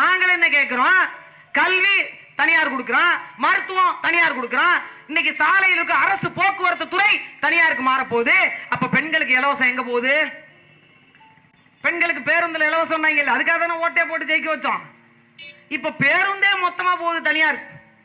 நாங்கள் என்ன கேட்கிறோம் கல்வி தனியார் கொடுக்கிறோம் மருத்துவம் தனியார் கொடுக்கிறோம் இன்னைக்கு சாலையில் இருக்க அரசு போக்குவரத்து துறை தனியாருக்கு மாற போகுது அப்ப பெண்களுக்கு இலவசம் எங்க போகுது பெண்களுக்கு பேருந்துல இலவசம் இல்ல அதுக்காக தானே ஓட்டே போட்டு ஜெயிக்க வச்சோம் இப்ப பேருந்தே மொத்தமா போகுது தனியார்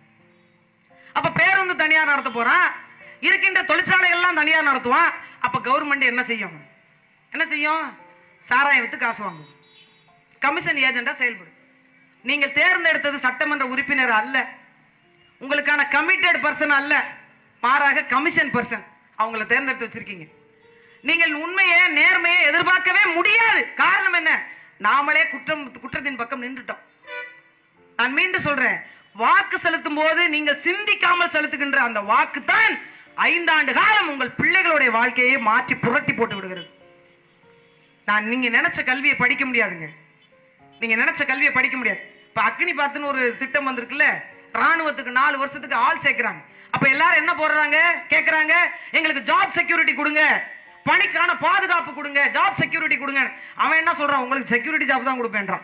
அப்ப பேருந்து தனியார் நடத்த போறான் இருக்கின்ற தொழிற்சாலைகள் எல்லாம் தனியார் நடத்துவான் அப்ப கவர்மெண்ட் என்ன செய்யும் என்ன செய்யும் சாராயம் வித்து காசு வாங்கும் கமிஷன் ஏஜெண்டா செயல்படும் நீங்கள் தேர்ந்தெடுத்தது சட்டமன்ற உறுப்பினர் அல்ல உங்களுக்கான கமிட்டட் பர்சன் அல்ல மாறாக கமிஷன் பர்சன் அவங்கள தேர்ந்தெடுத்து வச்சிருக்கீங்க நீங்கள் உண்மையை நேர்மையை எதிர்பார்க்கவே முடியாது காரணம் என்ன நாமளே குற்றம் குற்றத்தின் பக்கம் நின்றுட்டோம் நான் மீண்டும் சொல்றேன் வாக்கு செலுத்தும் போது நீங்கள் சிந்திக்காமல் செலுத்துகின்ற அந்த வாக்கு தான் ஐந்தாண்டு காலம் உங்கள் பிள்ளைகளுடைய வாழ்க்கையை மாற்றி புரட்டி போட்டு விடுகிறது நான் நீங்க நினைச்ச கல்வியை படிக்க முடியாதுங்க நீங்க நினைச்ச கல்வியை படிக்க முடியாது இப்ப அக்னி பாத்துன்னு ஒரு திட்டம் வந்திருக்குல்ல ராணுவத்துக்கு நாலு வருஷத்துக்கு ஆள் சேர்க்கிறாங்க அப்ப எல்லாரும் என்ன போடுறாங்க கேக்குறாங்க எங்களுக்கு ஜாப் செக்யூரிட்டி கொடுங்க பணிக்கான பாதுகாப்பு கொடுங்க ஜாப் செக்யூரிட்டி கொடுங்க அவன் என்ன சொல்றான் உங்களுக்கு செக்யூரிட்டி ஜாப் தான் கொடுப்பேன்றான்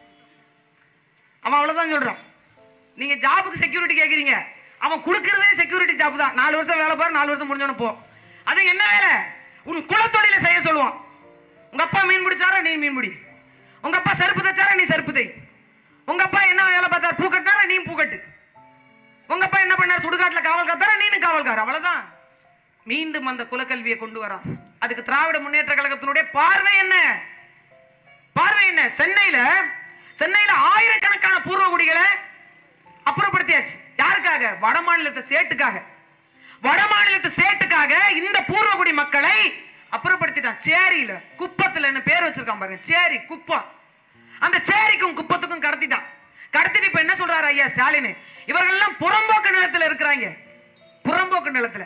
அவன் அவ்வளவுதான் சொல்றான் நீங்க ஜாபுக்கு செக்யூரிட்டி கேக்குறீங்க அவன் கொடுக்கறதே செக்யூரிட்டி ஜாப் தான் நாலு வருஷம் வேலை பாரு நாலு வருஷம் முடிஞ்சோன்னு போ அது என்ன வேலை உன் குலத்தொழில செய்ய சொல்லுவான் உங்க அப்பா மீன் பிடிச்சாரா நீ மீன் பிடி உங்க அப்பா செருப்பு தைச்சாரா நீ செருப்பு தை உங்க அப்பா என்ன வேலை பார்த்தார் பூ கட்டினாரா நீ பூ கட்டு உங்க அப்பா என்ன பண்ணார் சுடுகாட்டுல காவல் காத்தாரா நீனு காவல்கார அவ்வளவுதான் மீண்டும் அந்த குலக்கல்வியை கொண்டு வரா அதுக்கு திராவிட முன்னேற்ற கழகத்தினுடைய பார்வை என்ன பார்வை என்ன சென்னையில சென்னையில ஆயிரக்கணக்கான பூர்வ குடிகளை அப்புறப்படுத்தியாச்சு யாருக்காக வட மாநிலத்தை சேட்டுக்காக வட மாநிலத்து சேட்டுக்காக இந்த பூர்வகுடி மக்களை அப்புறப்படுத்திட்டான் சேரியில குப்பத்துல பேர் வச்சிருக்கான் பாருங்க சேரி குப்பம் அந்த சேரிக்கும் குப்பத்துக்கும் கடத்திட்டான் கடத்திட்டு இப்ப என்ன சொல்றாரு ஐயா ஸ்டாலின் இவர்கள் எல்லாம் புறம்போக்கு நிலத்துல இருக்கிறாங்க புறம்போக்கு நிலத்துல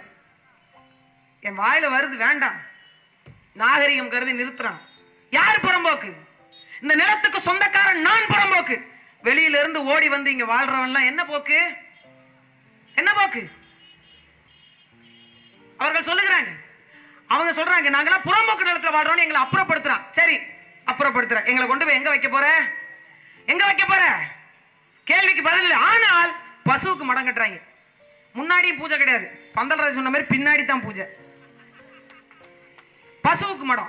என் வாயில வருது வேண்டாம் நாகரிகம் கருதி நிறுத்துறான் யார் புறம்போக்கு இந்த நிலத்துக்கு சொந்தக்காரன் நான் புறம்போக்கு வெளியில இருந்து ஓடி வந்து இங்க வாழ்றவன்லாம் என்ன போக்கு என்ன போக்கு அவர்கள் சொல்லுகிறாங்க அவங்க சொல்றாங்க நாங்கெல்லாம் புறம்போக்கு நிலத்துல வாழ்றோம்னு எங்களை அப்புறப்படுத்துறான் சரி அப்புறப்படுத்துற எங்களை கொண்டு போய் எங்க வைக்க போற எங்க வைக்க போற கேள்விக்கு பதில் இல்லை ஆனால் பசுவுக்கு மடம் கட்டுறாங்க முன்னாடியும் பூஜை கிடையாது பந்தல்ராஜ் சொன்ன மாதிரி பின்னாடி தான் பூஜை பசுவுக்கு மடம்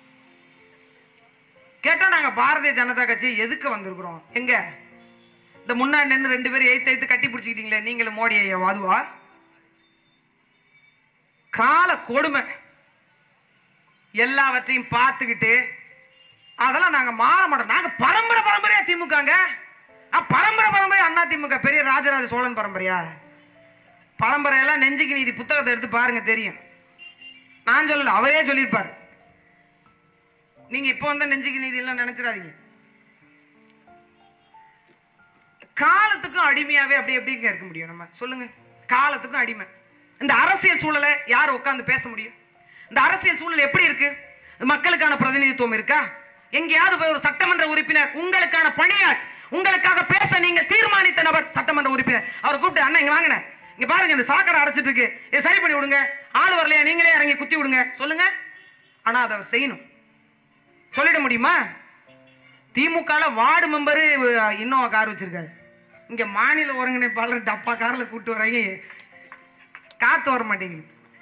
கேட்டா நாங்க பாரதிய ஜனதா கட்சி எதுக்கு வந்திருக்கிறோம் எங்க இந்த முன்னாடி நின்று ரெண்டு பேரும் எய்த்து எய்த்து கட்டி பிடிச்சிக்கிட்டீங்களே நீங்களும் மோடி ஐயா வாதுவா கால கொடுமை எல்லாவற்றையும் பார்த்துக்கிட்டு அதெல்லாம் நாங்க மாற மாட்டோம் நாங்க பரம்பரை பரம்பரையா திமுகங்க ஆ, பரம்பரை பரம்பரையா அண்ணா திமுக பெரிய ராஜராஜ சோழன் பரம்பரையா பரம்பரையெல்லாம் நெஞ்சுக்கு நீதி புத்தகத்தை எடுத்து பாருங்க தெரியும் நான் சொல்லல அவரே சொல்லியிருப்பார் நீங்க இப்போ வந்த நெஞ்சுக்கு நீதி எல்லாம் நினைச்சிடாதீங்க காலத்துக்கும் அடிமையாவே அப்படி எப்படிங்க இருக்க முடியும் நம்ம சொல்லுங்க காலத்துக்கும் அடிமை இந்த அரசியல் சூழலை யார் உட்கார்ந்து பேச முடியும் இந்த அரசியல் சூழல் எப்படி இருக்கு மக்களுக்கான பிரதிநிதித்துவம் இருக்கா எங்கேயாவது போய் ஒரு சட்டமன்ற உறுப்பினர் உங்களுக்கான பணியாள் உங்களுக்காக பேச நீங்க தீர்மானித்த நபர் சட்டமன்ற உறுப்பினர் அவர் கூப்பிட்டு அண்ணா இங்க வாங்கின இங்க பாருங்க இந்த சாக்கடை அடைச்சிட்டு இருக்கு இதை சரி பண்ணி விடுங்க ஆள் வரலையா நீங்களே இறங்கி குத்தி விடுங்க சொல்லுங்க ஆனா அதை அவர் செய்யணும் சொல்லிட முடியுமா திமுகல வார்டு மெம்பரு இன்னும் கார் வச்சிருக்காரு இங்க மாநில ஒருங்கிணைப்பாளர் டப்பா கார்ல கூட்டு வராங்க காத்து வர மாட்டேங்குது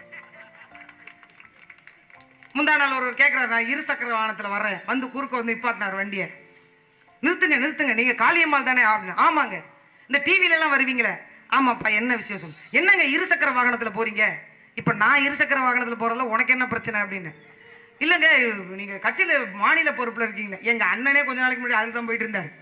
முந்தா நாள் ஒரு கேட்கிறாரு நான் இரு சக்கர வாகனத்துல வர்றேன் வந்து குறுக்க வந்து நிப்பாட்டினார் வண்டியை நிறுத்துங்க நிறுத்துங்க நீங்க காளியம்மாள் தானே ஆகணும் ஆமாங்க இந்த டிவில எல்லாம் வருவீங்களே ஆமாப்பா என்ன விஷயம் சொல்லு என்னங்க இரு சக்கர வாகனத்துல போறீங்க இப்ப நான் இரு சக்கர வாகனத்துல போறதுல உனக்கு என்ன பிரச்சனை அப்படின்னு இல்லங்க நீங்க கட்சியில மாநில பொறுப்புல இருக்கீங்க எங்க அண்ணனே கொஞ்ச நாளைக்கு முன்னாடி அதுக்கு தான் போயிட்டு இருந்தாரு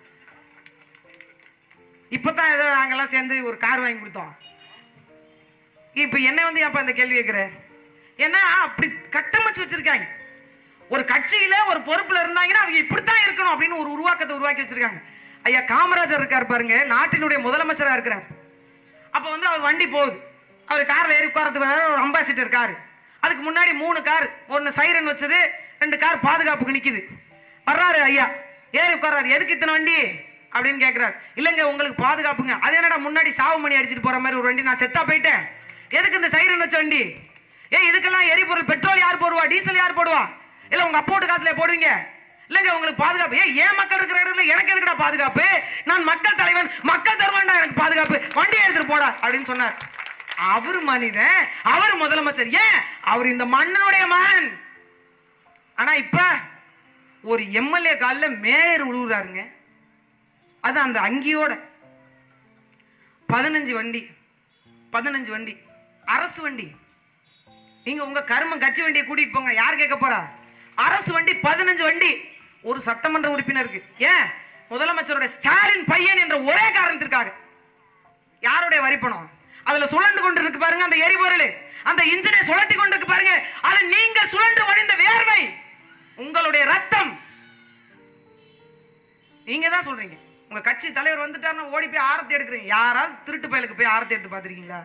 இப்பதான் ஏதோ நாங்கெல்லாம் சேர்ந்து ஒரு கார் வாங்கி கொடுத்தோம் இப்ப என்ன வந்து ஏப்பா இந்த கேள்வி கேட்கிற ஏன்னா அப்படி கட்டமைச்சு வச்சிருக்காங்க ஒரு கட்சியில ஒரு பொறுப்புல இருந்தாங்கன்னா அவங்க இப்படித்தான் இருக்கணும் அப்படின்னு ஒரு உருவாக்கத்தை உருவாக்கி வச்சிருக்காங்க ஐயா காமராஜர் இருக்கார் பாருங்க நாட்டினுடைய முதலமைச்சரா இருக்கிறார் அப்ப வந்து அவர் வண்டி போகுது அவர் கார்ல ஏறி உட்காரத்துக்கு ஒரு அம்பாசிடர் கார் அதுக்கு முன்னாடி மூணு கார் ஒன்னு சைரன் வச்சது ரெண்டு கார் பாதுகாப்புக்கு நிக்குது வர்றாரு ஐயா ஏறி உட்கார்றாரு எதுக்கு இத்தனை வண்டி அப்படின்னு கேக்குறாரு இல்லங்க உங்களுக்கு பாதுகாப்புங்க அது என்னடா முன்னாடி சாவு மணி அடிச்சிட்டு போற மாதிரி ஒரு வண்டி நான் செத்தா போயிட்டேன் எதுக்கு இந்த சைரன் வச்ச வண்டி ஏய் இதுக்கெல்லாம் எரிபொருள் பெட்ரோல் யார் போடுவா டீசல் யார் போடுவா இல்ல உங்க அப்போட்டு காசுல போடுவீங்க இல்லங்க உங்களுக்கு பாதுகாப்பு ஏன் ஏன் மக்கள் இருக்கிற இடத்துல எனக்கு எதுக்குடா பாதுகாப்பு நான் மக்கள் தலைவன் மக்கள் தருவான்டா எனக்கு பாதுகாப்பு வண்டியை எடுத்துட்டு போடா அப்படின்னு சொன்னார் அவர் மனிதன் அவர் முதலமைச்சர் ஏன் அவர் இந்த மண்ணினுடைய மகன் ஆனா இப்ப ஒரு எம்எல்ஏ காலில் மேயர் உழுவுறாருங்க அது அந்த அங்கியோட பதினஞ்சு வண்டி பதினஞ்சு வண்டி அரசு வண்டி நீங்க உங்க கருமம் கட்சி வண்டியை கூட்டிட்டு போங்க யார் கேட்க போறா அரசு வண்டி பதினஞ்சு வண்டி ஒரு சட்டமன்ற உறுப்பினருக்கு ஏன் முதலமைச்சருடைய ஸ்டாலின் பையன் என்ற ஒரே காரணத்திற்காக யாருடைய வரி பணம் அதுல சுழண்டு கொண்டு இருக்கு பாருங்க அந்த எரிபொருள் அந்த இன்ஜினை சுழட்டி கொண்டு இருக்கு பாருங்க அது நீங்க சுழன்று வடிந்த வேர்வை உங்களுடைய ரத்தம் நீங்க தான் சொல்றீங்க உங்க கட்சி தலைவர் வந்துட்டாருன்னா ஓடி போய் ஆரத்தி எடுக்கிறீங்க யாராவது திருட்டு பயலுக்கு போய் ஆரத்தி எடுத்து பாத்திருக்கீங்களா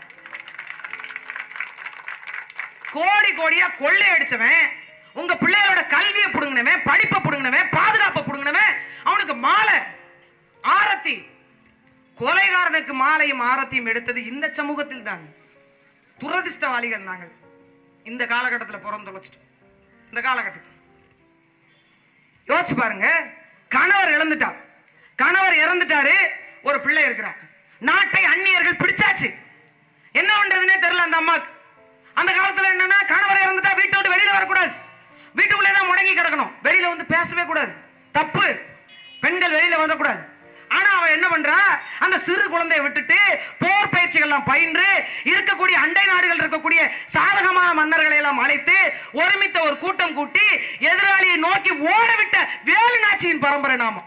கோடி கோடியா கொள்ளை அடிச்சவன் உங்க பிள்ளைகளோட கல்வியை புடுங்கினவன் படிப்பை புடுங்கினவன் பாதுகாப்பை புடுங்கினவன் அவனுக்கு மாலை ஆரத்தி கொலைகாரனுக்கு மாலையும் ஆரத்தியும் எடுத்தது இந்த சமூகத்தில் தான் துரதிர்ஷ்டவாளிகள் நாங்கள் இந்த காலகட்டத்தில் பிறந்து தொலைச்சிட்டோம் இந்த காலகட்டத்தில் யோசிச்சு பாருங்க கணவர் இழந்துட்டார் கணவர் இறந்துட்டாரு ஒரு பிள்ளை இருக்கிறார் நாட்டை அந்நியர்கள் பிடிச்சாச்சு என்ன பண்றதுன்னே தெரியல அந்த அம்மாக்கு அந்த காலத்துல என்னன்னா கணவர் இறந்துட்டா வீட்டை விட்டு வெளியில வரக்கூடாது வீட்டுக்குள்ளே தான் முடங்கி கிடக்கணும் வெளியில வந்து பேசவே கூடாது தப்பு பெண்கள் வெளியில வரக்கூடாது ஆனா அவ என்ன பண்றா அந்த சிறு குழந்தையை விட்டுட்டு போர் பயிற்சிகள்லாம் பயின்று இருக்கக்கூடிய அண்டை நாடுகள் இருக்கக்கூடிய சாதகமான மன்னர்களை எல்லாம் அழைத்து ஒருமித்த ஒரு கூட்டம் கூட்டி எதிராளியை நோக்கி ஓடவிட்ட வேலு நாச்சியின் பரம்பரை நாமம்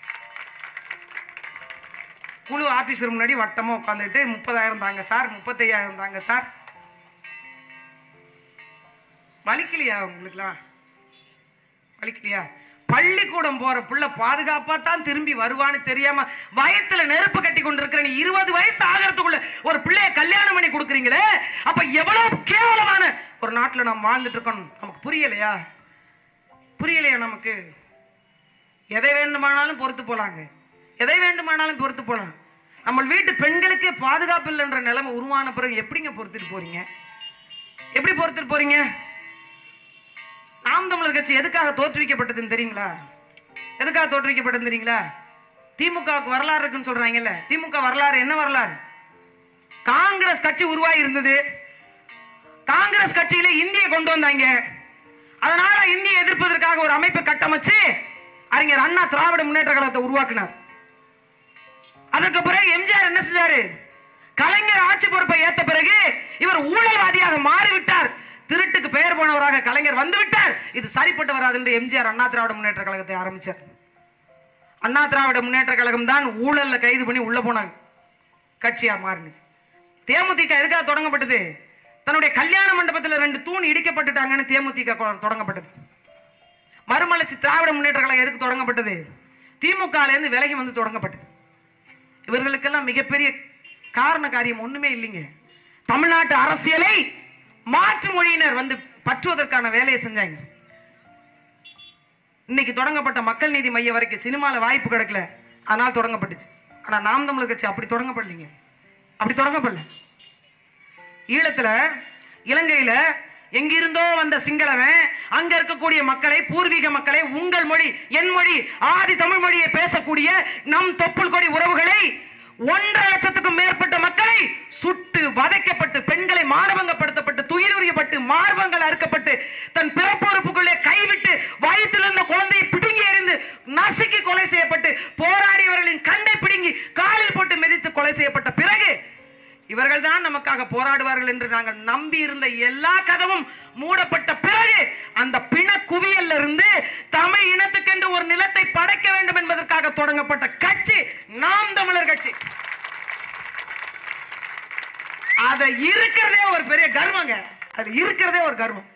குழு ஆபீசர் முன்னாடி வட்டமா உட்காந்துட்டு முப்பதாயிரம் தாங்க சார் முப்பத்தையாயிரம் தாங்க சார் வலிக்கலையா உங்களுக்குலாம் வலிக்கலையா பள்ளிக்கூடம் போற புள்ள பாதுகாப்பா தான் திரும்பி வருவான்னு தெரியாம வயத்துல நெருப்பு கட்டி கொண்டிருக்கிற நீ இருபது வயசு ஆகிறதுக்குள்ள ஒரு பிள்ளைய கல்யாணம் பண்ணி கொடுக்குறீங்களே அப்ப எவ்வளவு கேவலமான ஒரு நாட்டுல நாம் வாழ்ந்துட்டு இருக்கோம் நமக்கு புரியலையா புரியலையா நமக்கு எதை வேண்டுமானாலும் பொறுத்து போலாங்க எதை வேண்டுமானாலும் பொறுத்து போலாம் நம்ம வீட்டு பெண்களுக்கே பாதுகாப்பு இல்லைன்ற நிலைமை உருவான பிறகு எப்படிங்க பொறுத்துட்டு போறீங்க எப்படி பொறுத்துட்டு போறீங்க நாம் தமிழர் கட்சி எதுக்காக தோற்றுவிக்கப்பட்டதுன்னு தெரியுங்களா எதுக்காக தோற்றுவிக்கப்பட்டது தெரியுங்களா திமுகவுக்கு வரலாறு இருக்குன்னு சொல்றாங்கல்ல திமுக வரலாறு என்ன வரலாறு காங்கிரஸ் கட்சி உருவாகி இருந்தது காங்கிரஸ் கட்சியில இந்திய கொண்டு வந்தாங்க அதனால இந்திய எதிர்ப்பதற்காக ஒரு அமைப்பை கட்டமைச்சு அறிஞர் அண்ணா திராவிட முன்னேற்ற கழகத்தை உருவாக்கினார் அதற்கு பிறகு எம்ஜிஆர் என்ன செஞ்சாரு கலைஞர் ஆட்சி பொறுப்பை ஏத்த பிறகு இவர் ஊழல்வாதியாக மாறிவிட்டார் திருட்டுக்கு பெயர் போனவராக கலைஞர் வந்து விட்டார் இது சரிப்பட்டு வராது என்று எம்ஜிஆர் அண்ணா திராவிட முன்னேற்ற கழகத்தை ஆரம்பிச்சார் அண்ணா திராவிட முன்னேற்ற கழகம் தான் ஊழல்ல கைது பண்ணி உள்ள போனாங்க கட்சியா மாறினுச்சு தேமுதிக எதுக்காக தொடங்கப்பட்டது தன்னுடைய கல்யாண மண்டபத்தில் ரெண்டு தூண் இடிக்கப்பட்டுட்டாங்கன்னு தேமுதிக கொ- தொடங்கப்பட்டது மறுமலர்ச்சி திராவிட முன்னேற்ற கழகம் எதுக்கு தொடங்கப்பட்டது திமுக ல இருந்து விலகி வந்து தொடங்கப்பட்டது இவர்களுக்கெல்லாம் மிகப்பெரிய காரண காரியம் ஒண்ணுமே இல்லைங்க தமிழ்நாட்டு அரசியலை மாற்று மொழியினர் வந்து பற்றுவதற்கான வேலையை செஞ்சாங்க இன்னைக்கு தொடங்கப்பட்ட மக்கள் நீதி மையம் வரைக்கும் சினிமால வாய்ப்பு கிடைக்கல அதனால தொடங்கப்பட்டுச்சு ஆனா நாம் தமிழர் கட்சி அப்படி தொடங்கப்படலைங்க அப்படி தொடங்கப்படல ஈழத்துல இலங்கையில எங்கிருந்தோ வந்த சிங்களவன் அங்க இருக்கக்கூடிய மக்களை பூர்வீக மக்களை உங்கள் மொழி என் மொழி ஆதி தமிழ் மொழியை பேசக்கூடிய நம் தொப்புள் கொடி உறவுகளை ஒன்றரை லட்சத்துக்கும் மேற்பட்ட மக்களை சுட்டு வதைக்கப்பட்டு பெண்களை மானபங்கப்படுத்தப்பட்டு துயிலுரியப்பட்டு மார்பங்கள் அறுக்கப்பட்டு தன் பிறப்புறுப்புக்குள்ளே கைவிட்டு வயிற்றில் இருந்த குழந்தையை பிடுங்கி எறிந்து நசுக்கி கொலை செய்யப்பட்டு போராடியவர்களின் கண்டை பிடுங்கி காலில் போட்டு மிதித்து கொலை செய்யப்பட்ட பிறகு இவர்கள் தான் நமக்காக போராடுவார்கள் என்று நாங்கள் நம்பி இருந்த எல்லா கதவும் மூடப்பட்ட பிறகு அந்த பிண குவியல்ல இருந்து தமிழ் இனத்துக்கென்று ஒரு நிலத்தை படைக்க வேண்டும் என்பதற்காக தொடங்கப்பட்ட கட்சி நாம் தமிழர் கட்சி அத இருக்கிறதே ஒரு பெரிய கர்வங்க அது இருக்கிறதே ஒரு கர்வம்